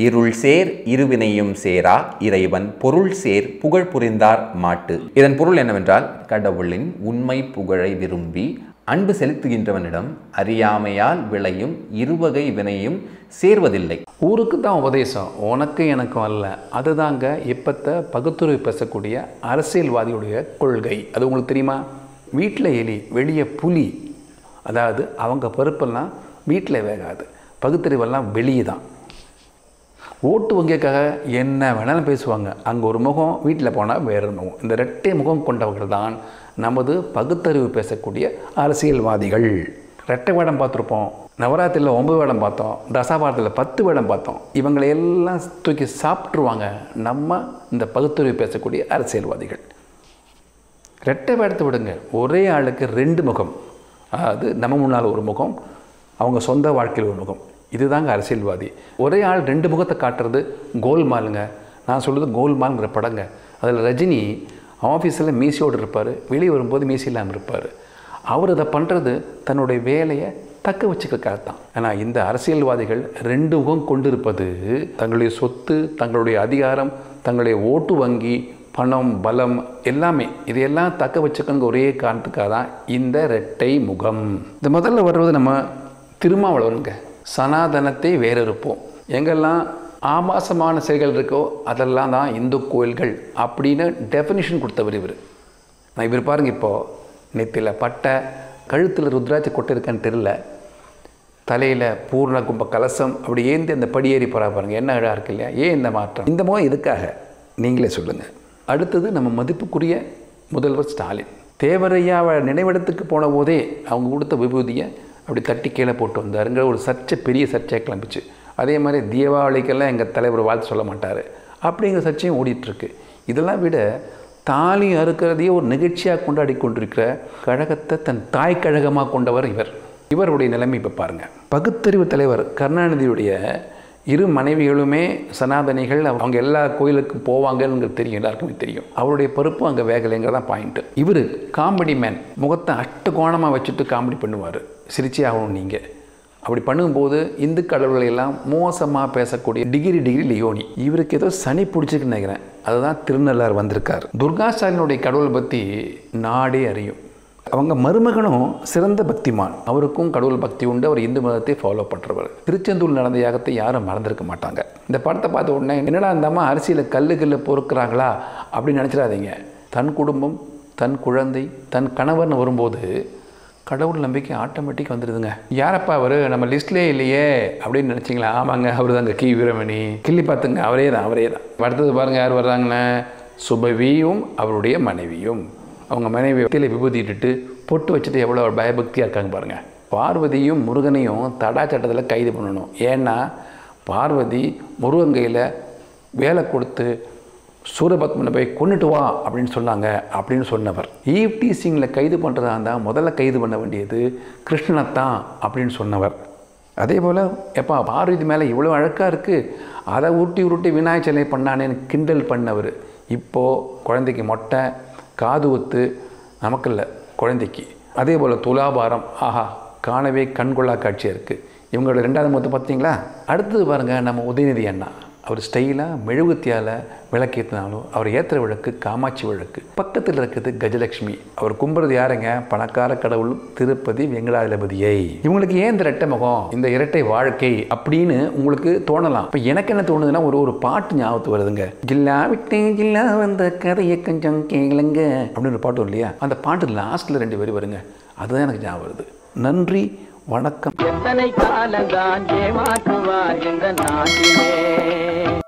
இருள் சேர் இருவினையும் சேரா இறைவன் பொருள் சேர் புகழ் புரிந்தார் மாட்டு இதன் பொருள் என்னவென்றால் கடவுளின் உண்மை புகழை விரும்பி அன்பு செலுத்துகின்றவனிடம் அறியாமையால் விளையும் இருவகை வினையும் சேர்வதில்லை ஊருக்கு தான் உபதேசம் உனக்கு எனக்கும் அல்ல அதுதாங்க இப்பத்த பகுத்துறை பேசக்கூடிய அரசியல்வாதியுடைய கொள்கை அது உங்களுக்கு தெரியுமா வீட்டில் எலி வெளியே புலி அதாவது அவங்க பருப்பெல்லாம் வீட்டில் வேகாது பகுத்தறிவெல்லாம் வெளியே தான் ஓட்டு வங்கிக்காக என்ன வேணாலும் பேசுவாங்க அங்கே ஒரு முகம் வீட்டில் போனால் வேறு ஒரு முகம் இந்த ரெட்டை முகம் கொண்டவர்கள் தான் நமது பகுத்தறிவு பேசக்கூடிய அரசியல்வாதிகள் ரெட்டை வேடம் பார்த்துருப்போம் நவராத்திரியில் ஒன்பது வேடம் பார்த்தோம் தசாபாரத்தில் பத்து வேடம் பார்த்தோம் இவங்களை எல்லாம் தூக்கி சாப்பிட்ருவாங்க நம்ம இந்த பகுத்தறிவு பேசக்கூடிய அரசியல்வாதிகள் ரெட்டை வேடத்தை விடுங்க ஒரே ஆளுக்கு ரெண்டு முகம் அதாவது நம்ம முன்னால் ஒரு முகம் அவங்க சொந்த வாழ்க்கையில் ஒரு முகம் இதுதாங்க அரசியல்வாதி ஒரே ஆள் ரெண்டு முகத்தை காட்டுறது கோல்மாலுங்க நான் சொல்கிறது கோல்மால்ங்கிற படங்க அதில் ரஜினி ஆஃபீஸில் மீசியோடு இருப்பார் வெளியே வரும்போது மீசி இல்லாமல் இருப்பார் அவர் அதை பண்ணுறது தன்னுடைய வேலையை தக்க வச்சுக்கிறக்காக தான் ஆனால் இந்த அரசியல்வாதிகள் ரெண்டு முகம் கொண்டிருப்பது தங்களுடைய சொத்து தங்களுடைய அதிகாரம் தங்களுடைய ஓட்டு வங்கி பணம் பலம் எல்லாமே இதையெல்லாம் தக்க வச்சுக்கணுங்க ஒரே காரணத்துக்காக தான் இந்த ரெட்டை முகம் இந்த முதல்ல வர்றது நம்ம திருமாவளவனுங்க சனாதனத்தை வேறறுப்போம் எங்கெல்லாம் ஆபாசமான செயல்கள் இருக்கோ அதெல்லாம் தான் இந்து கோயில்கள் அப்படின்னு டெஃபினிஷன் கொடுத்தவர் இவர் நான் இவர் பாருங்க இப்போது நெத்தியில் பட்டை கழுத்தில் ருத்ராட்ச கொட்டை இருக்கான்னு தெரில தலையில் பூர்ண கும்ப கலசம் அப்படி ஏந்தி அந்த படியேறி போகிறா பாருங்க என்ன அழகாக இருக்கு இல்லையா ஏன் இந்த மாற்றம் இந்த முகம் எதுக்காக நீங்களே சொல்லுங்கள் அடுத்தது நம்ம மதிப்புக்குரிய முதல்வர் ஸ்டாலின் தேவரையாவை நினைவிடத்துக்கு போன போதே அவங்க கொடுத்த விபூதியை அப்படி தட்டி கீழே போட்டு வந்தாருங்கிற ஒரு சர்ச்சை பெரிய சர்ச்சையாக கிளம்பிச்சு அதே மாதிரி தீபாவளிக்கெல்லாம் எங்கள் தலைவர் வாழ்த்து சொல்ல மாட்டார் அப்படிங்கிற சர்ச்சையும் ஓடிட்டுருக்கு இதெல்லாம் விட தாலி அறுக்கிறதையே ஒரு நிகழ்ச்சியாக கொண்டாடி கொண்டிருக்கிற கழகத்தை தன் தாய் கழகமாக கொண்டவர் இவர் இவருடைய நிலைமை இப்போ பாருங்கள் பகுத்தறிவு தலைவர் கருணாநிதியுடைய இரு மனைவிகளுமே சனாதனிகள் அவங்க எல்லா கோயிலுக்கும் போவாங்கன்னு தெரியும் எல்லாருக்குமே தெரியும் அவருடைய பருப்பும் அங்கே வேகலைங்கிறதான் பாயிண்ட்டு இவர் காமெடி மேன் முகத்தை அஷ்டகோணமாக வச்சுட்டு காமெடி பண்ணுவார் சிரிச்சே ஆகணும் நீங்கள் அப்படி பண்ணும்போது இந்து கடவுள்களை எல்லாம் மோசமாக பேசக்கூடிய டிகிரி டிகிரி லியோனி இவருக்கு ஏதோ சனி பிடிச்சிருக்குன்னு நினைக்கிறேன் அதுதான் திருநள்ளார் வந்திருக்கார் துர்கா ஸ்டாலினுடைய கடவுளை பற்றி நாடே அறியும் அவங்க மருமகனும் சிறந்த பக்திமான் அவருக்கும் கடவுள் பக்தி உண்டு அவர் இந்து மதத்தை ஃபாலோ பண்ணுறவர் திருச்செந்தூர் நடந்த யாகத்தை யாரும் மறந்துருக்க மாட்டாங்க இந்த படத்தை பார்த்த உடனே என்னடா இந்த அம்மா அரிசியில் கல்லு கல்லு பொறுக்கிறாங்களா அப்படின்னு நினச்சிடாதீங்க தன் குடும்பம் தன் குழந்தை தன் கணவர்னு வரும்போது கடவுள் நம்பிக்கை ஆட்டோமேட்டிக் வந்துடுதுங்க யாரப்பா அவர் நம்ம லிஸ்ட்லேயே இல்லையே அப்படின்னு நினச்சிங்களா ஆமாங்க அவர் தாங்க கி வீரமணி கிள்ளி பார்த்துங்க அவரே தான் அவரே தான் அடுத்தது பாருங்கள் யார் வர்றாங்கன்னு சுபவியும் அவருடைய மனைவியும் அவங்க மனைவி வத்தியில் விபூதி இட்டுட்டு பொட்டு வச்சுட்டு எவ்வளோ பயபக்தியாக இருக்காங்க பாருங்கள் பார்வதியும் முருகனையும் தடா சட்டத்தில் கைது பண்ணணும் ஏன்னா பார்வதி முருகன் கையில் வேலை கொடுத்து சூரபத்மனை போய் கொண்டுட்டு வா அப்படின்னு சொன்னாங்க அப்படின்னு சொன்னவர் ஈவ் டீசிங்கில் கைது பண்ணுறதா இருந்தால் முதல்ல கைது பண்ண வேண்டியது கிருஷ்ணனைத்தான் அப்படின்னு சொன்னவர் அதே போல் எப்பா பார்வதி மேலே இவ்வளோ அழகாக இருக்குது அதை உருட்டி உருட்டி விநாயகர் சிலை பண்ணானேன்னு கிண்டல் பண்ணவர் இப்போது குழந்தைக்கு மொட்டை காது ஒத்து நமக்கில்ல குழந்தைக்கு அதே போல் துலாபாரம் ஆஹா காணவே கண்கொள்ளா காட்சியாக இருக்குது இவங்களோட ரெண்டாவது முகத்தை பார்த்தீங்களா அடுத்தது பாருங்கள் நம்ம உதயநிதி அண்ணா அவர் ஸ்டைலாக மெழுகுத்தியால் விளக்கேற்றினாலும் அவர் ஏற்றுற விளக்கு காமாட்சி விளக்கு பக்கத்தில் இருக்கிறது கஜலட்சுமி அவர் கும்புறது யாருங்க பணக்கார கடவுள் திருப்பதி வெங்கடாதிபதியை இவங்களுக்கு ஏன் இந்த இரட்டை முகம் இந்த இரட்டை வாழ்க்கை அப்படின்னு உங்களுக்கு தோணலாம் இப்போ எனக்கு என்ன தோணுதுன்னா ஒரு ஒரு பாட்டு ஞாபகத்து வருதுங்க ஜில்லா விட்டு ஜில்லா வந்த கதையை கொஞ்சம் கேளுங்க அப்படின்னு ஒரு பாட்டு வரும் இல்லையா அந்த பாட்டு லாஸ்ட்டில் ரெண்டு பேர் வருங்க அதுதான் எனக்கு ஞாபகம் வருது நன்றி வணக்கம் எத்தனை காலந்தான் ஏமாற்றுவார் இந்த நாட்டிலே